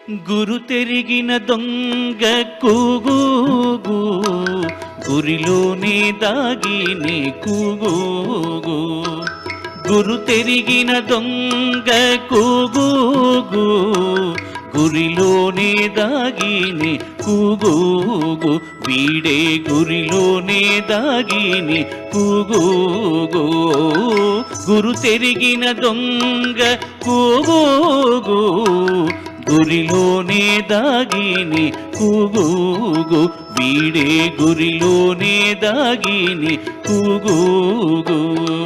గురు తెరిగిన దొంగ కూగూగు గురిలోనే దాగిని కూగూగు గురు తెరిగిన దొంగ కూగూగు గురిలోనే దాగిని కూగూగు వీడే గురిలోనే దాగిని కూగూగు గురు తెరిగిన దొంగ కూగూగు గురిలోనే దాగిని కూగూగు వీడే గురిలోనే దాగిని కూగూగు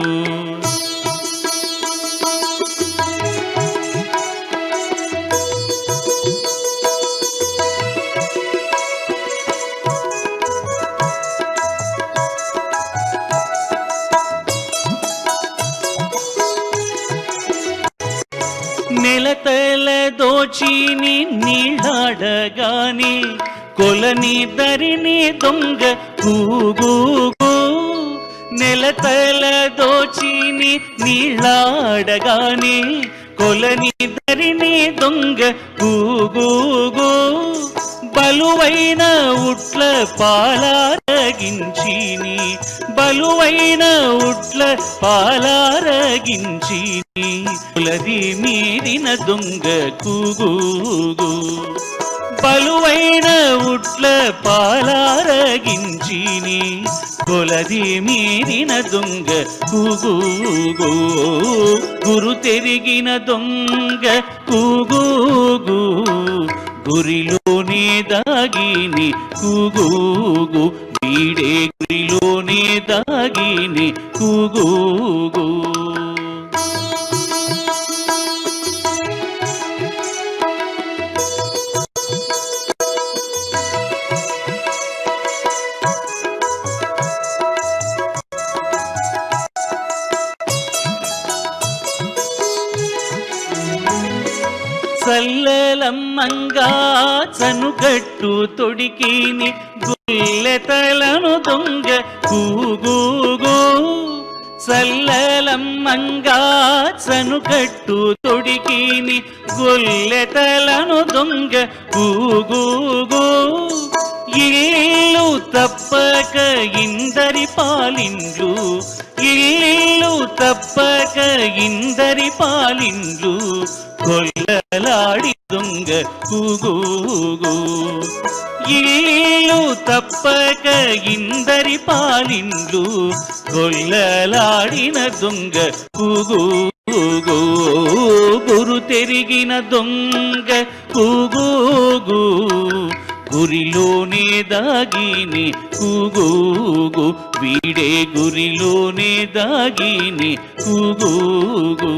నెలతల దోచిని నీళ్ళాడగాని కొలని దరిని దొంగ కూగూగు నెలతల దోచిని నీళ్ళాడగాని కొలని దరిని దొంగ కూగూగు బలువైన ఉట్ల పాలారగించిని బలువైన ఉట్ల పాలారగించిని కులది మీరిన దొంగ కూగూగు బలువైన ఉట్ల పాలారగించిని కొలది మీరిన దొంగ కూగూగు గురు తెరిగిన దొంగ కూగూగు గురిలోనే దాగిని కూగూగు వీడే గురిలోనే దాగిని కూగూగు సల్లలమ్మంగా చనుగట్టు తొడికిని గుల్లెతలను దొంగ కూగూగు సల్లలమ్మంగా చనుగట్టు తొడికిని గొల్లెతలను దొంగ కూగూగు ఇల్లు తప్పక ఇందరి పాలిండ్లు ఇల్లు తప్పక ఇందరి పాలిండ్లు కొల్లలాడి దొంగ కూగూగు ఇల్లు తప్పక ఇందరి పాలిండ్లు కొల్లలాడిన దొంగ కూగూగు గురు తెరిగిన దొంగ కూగూగు గురిలోనే దాగిని కూగూగు వీడే గురిలోనే దాగిని కూగూగు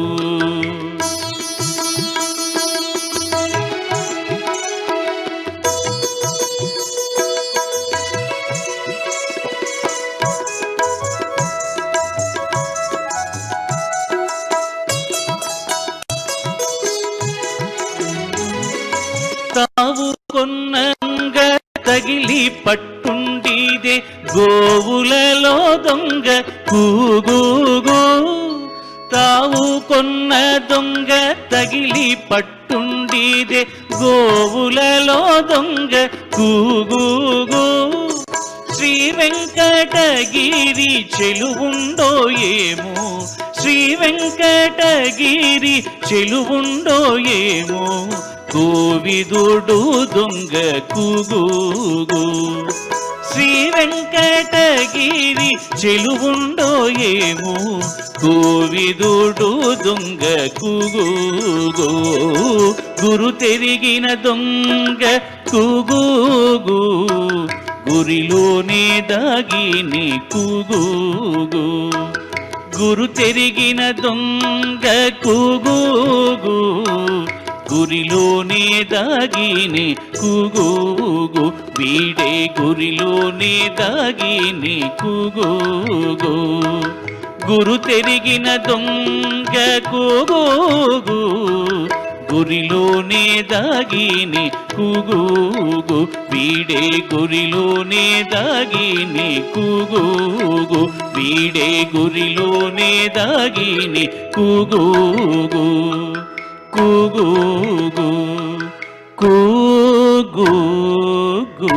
తావు కొన్నంగ తగిలి పట్టుండిదే గోవులలో దొంగ కూగూగు తావు కొన్న దొంగ తగిలి పట్టుండిదే గోవులలో దొంగ కూగూగు శ్రీ వెంకటగిరి చెలువుండో ఏమో శ్రీ వెంకటగిరి చెలువుండో ఏమో కోవిదుడు దొంగ కూగూగు శ్రీ వెంకటగిరి చెలువుండో ఏమో కోవిదుడు దొంగ కూగూగు గురు తెరిగిన దొంగ కూగూగు గురిలోనే దాగిని కూగూగు గురు తెరిగిన దొంగ కూగూగు గురిలోనే దాగిని కూగూగు వీడే గురిలోనే దాగిని కూగూగు గురు తెరిగిన దొంగ కూగూగు గురిలోనే దాగిని కూగూగు వీడే గురిలోనే దాగిని కూగూగు వీడే గురిలోనే దాగిని కూగూగు కూగూగు కూగు గు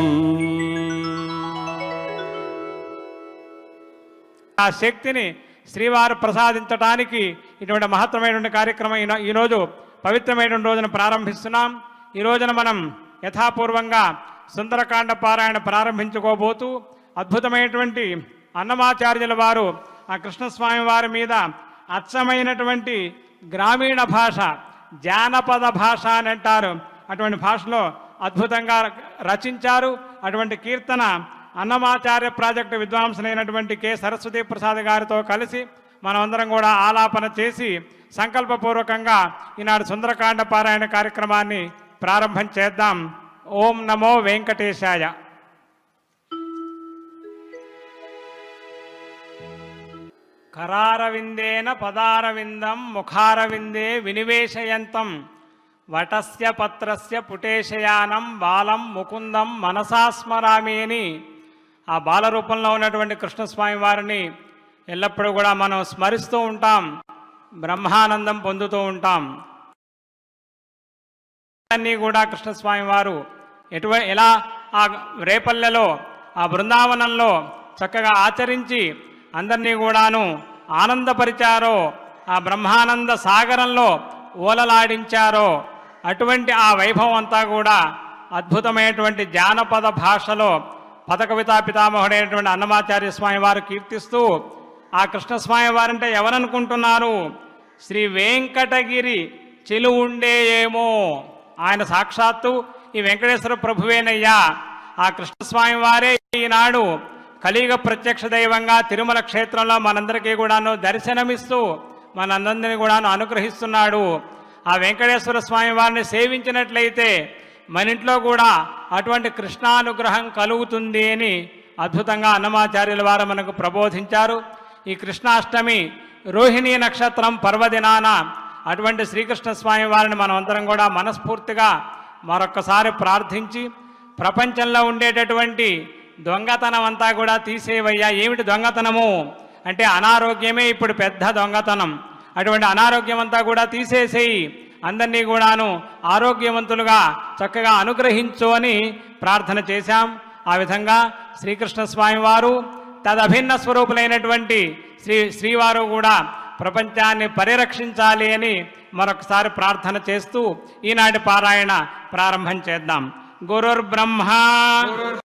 ఆ శక్తిని శ్రీవారు ప్రసాదించడానికి ఇటువంటి మహత్తరమైనటువంటి కార్యక్రమం ఈనో- ఈరోజు పవిత్రమైనటువంటి రోజున ప్రారంభిస్తున్నాం ఈ రోజున మనం యథాపూర్వంగా సుందరకాండ పారాయణ ప్రారంభించుకోబోతూ అద్భుతమైనటువంటి అన్నమాచార్యుల వారు ఆ కృష్ణస్వామి వారి మీద అచ్చమైనటువంటి గ్రామీణ భాష జానపద భాష అని అంటారు అటువంటి భాషలో అద్భుతంగా రచించారు అటువంటి కీర్తన అన్నమాచార్య ప్రాజెక్టు విద్వాంసులైనటువంటి కె సరస్వతి ప్రసాద్ గారితో కలిసి మనమందరం కూడా ఆలాపన చేసి సంకల్పపూర్వకంగా ఈనాడు సుందరకాండ పారాయణ కార్యక్రమాన్ని ప్రారంభం చేద్దాం ఓం నమో వెంకటేశాయ కరారవిందేన పదారవిందం ముఖారవిందే వినివేశయంతం వటస్య పత్రస్య పుటేశయానం బాలం ముకుందం మనసా స్మరామి అని ఆ బాల రూపంలో ఉన్నటువంటి కృష్ణస్వామి వారిని ఎల్లప్పుడూ కూడా మనం స్మరిస్తూ ఉంటాం బ్రహ్మానందం పొందుతూ ఉంటాం అన్నీ కూడా కృష్ణస్వామి వారు ఎటువ ఎలా ఆ రేపల్లెలో ఆ బృందావనంలో చక్కగా ఆచరించి అందరినీ కూడాను ఆనందపరిచారో ఆ బ్రహ్మానంద సాగరంలో ఓలలాడించారో అటువంటి ఆ వైభవం అంతా కూడా అద్భుతమైనటువంటి జానపద భాషలో పదకవితా పితామహుడైనటువంటి అన్నమాచార్య స్వామి వారు కీర్తిస్తూ ఆ కృష్ణస్వామి వారంటే ఎవరనుకుంటున్నారు శ్రీ వెంకటగిరి చెలువుండే ఏమో ఆయన సాక్షాత్తు ఈ వెంకటేశ్వర ప్రభువేనయ్యా ఆ కృష్ణస్వామి వారే ఈనాడు కలియుగ ప్రత్యక్ష దైవంగా తిరుమల క్షేత్రంలో మనందరికీ కూడాను దర్శనమిస్తూ మనందరినీ కూడాను అనుగ్రహిస్తున్నాడు ఆ వెంకటేశ్వర స్వామి వారిని సేవించినట్లయితే మన ఇంట్లో కూడా అటువంటి కృష్ణానుగ్రహం కలుగుతుంది అని అద్భుతంగా అన్నమాచార్యుల వారు మనకు ప్రబోధించారు ఈ కృష్ణాష్టమి రోహిణీ నక్షత్రం పర్వదినాన అటువంటి శ్రీకృష్ణ స్వామి వారిని మనం అందరం కూడా మనస్ఫూర్తిగా మరొక్కసారి ప్రార్థించి ప్రపంచంలో ఉండేటటువంటి దొంగతనం అంతా కూడా తీసేవయ్యా ఏమిటి దొంగతనము అంటే అనారోగ్యమే ఇప్పుడు పెద్ద దొంగతనం అటువంటి అనారోగ్యం అంతా కూడా తీసేసేయి అందరినీ కూడాను ఆరోగ్యవంతులుగా చక్కగా అనుగ్రహించు అని ప్రార్థన చేశాం ఆ విధంగా శ్రీకృష్ణ స్వామి వారు తదభిన్న స్వరూపులైనటువంటి శ్రీ శ్రీవారు కూడా ప్రపంచాన్ని పరిరక్షించాలి అని మరొకసారి ప్రార్థన చేస్తూ ఈనాటి పారాయణ ప్రారంభం చేద్దాం గురుర్బ్రహ్మ